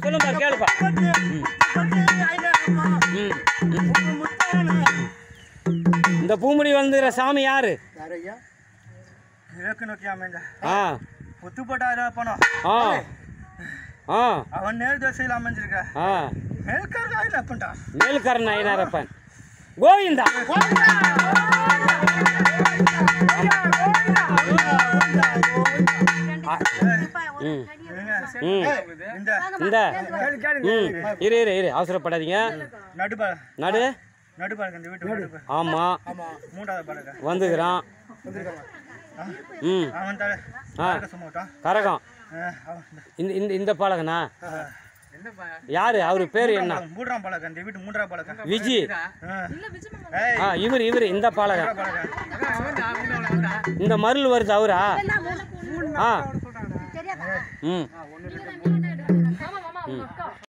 சொல்லுப்பா கேளுப்பா ம் இந்த பூமுடி வந்துகிற சாமி யாரு யாரையா கிழக்கு நோக்கி அமைந்த ஆ புத்துப்பட்டாயிரம் பணம் ஆ ஆ அவன் நேர் திசையில் அமைஞ்சிருக்க ஆ மேற்கருக்கு ஆயிரம் அப்பன்டா மேல்கரண ஐநாரப்பன் கோவிந்தா ம் ம் இந்த இந்த ம் இரு இரு இரு அவசரப்படாதீங்க நடுப்பா நடு நடுப்பாடுங்க இந்த வீட்டு நடுப்பு ஆமாம் மூன்றாவது பாடுங்க வந்துக்கிறான் ம் அவன் தலை ஆ சும்மா விட்டான் கரகம் அவன் இந்த இந்த இந்த பாலகனா யாரு அவர் பேர் என்ன அவன் மூன்றாம் பழக்கம் இந்த வீட்டு மூன்றாம் பழக்கம் விஜி ஏய் ஆ இவர் இவர் இந்த பாலகன் பழக்கம் இந்த மருள் வருது அவரா ஆ ம் ஆமா மாமா உங்க அக்கா